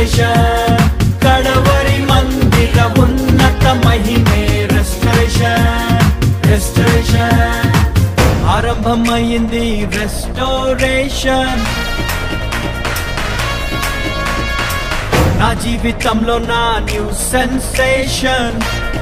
restoration కడవరి మందిర ఉన్నత మహిమే రెస్టరేషన్ రెస్టరేషన్ ఆరంభమైంది రెస్టోరేషన్ నా జీవితంలో నా న్యూ సెన్సేషన్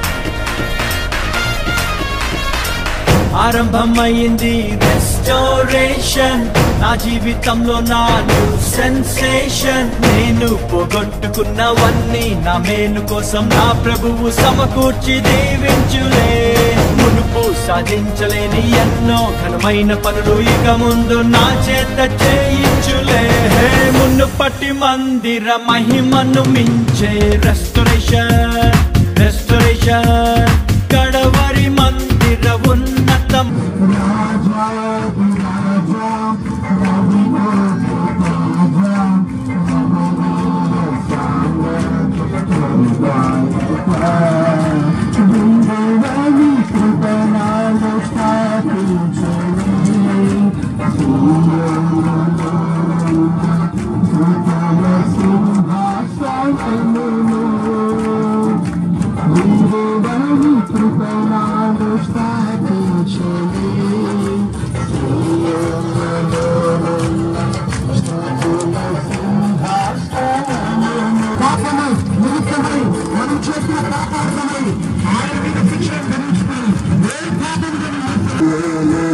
ఆరంభమైంది రెస్టోరేషన్ నా జీవితంలో నా న్యూ సెన్సేషన్ నేను పోగొట్టుకున్నవన్నీ నా మేలు కోసం నా ప్రభువు సమకూర్చి దీవించులే మునుపు సాధించలేని ఎన్నో ఘనమైన పనులు ఇక ముందు నా చేత చేయించులే మునుపటి మందిర మహిమను మించే రెస్టరేషన్ రెస్టరేషన్ కడవరి మందిర ఉన్నతం పాపమై నిమిత్తమై మనం చేసిన పాపార్థమై ఆయన మీద శిక్ష ధరించుకుని ఏ పాపం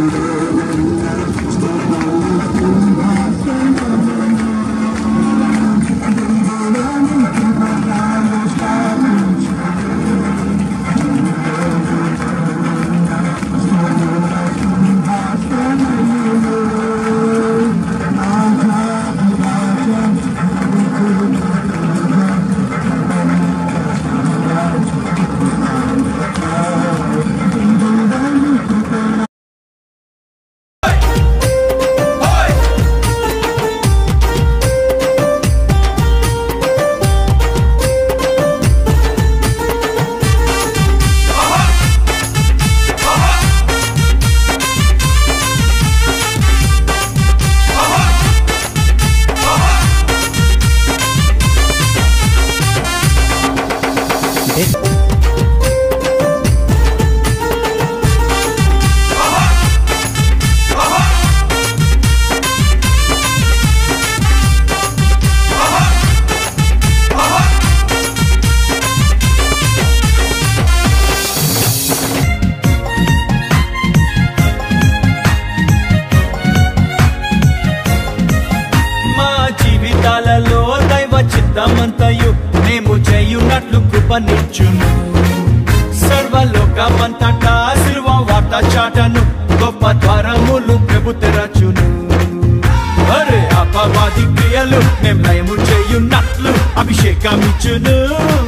మా జీవితాలలో దైవ చిత్తమంతయు మేము చేయున్నట్లు కృపనిచ్చును సర్వలోకమంతటా సిల్వ వార్త చాటను గొప్ప ద్వారములు ప్రభు తెరచును అరే అపవాది క్రియలు మేము లయము చేయున్నట్లు అభిషేకం ఇచ్చును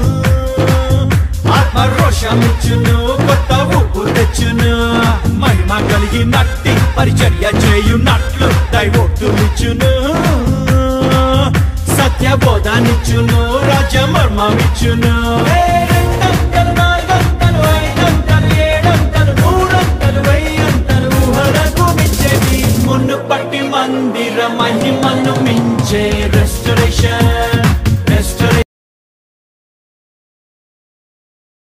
ఆత్మరోషమిచ్చును కొత్త ఊపు తెచ్చును మహిమ కలిగినట్టి పరిచర్య చేయున్నట్లు దైవోక్తులిచ్చును సత్యబోధానిచ్చును రాజ్యమర్మమిచ్చును రెండంతలు, నాలుగంతలు, ఐదంతలు, ఏడంతలు, నూరంతలు, వెయ్యంతలు, ఊహలకు మించేది మునుపటి మందిర మహిమను మించే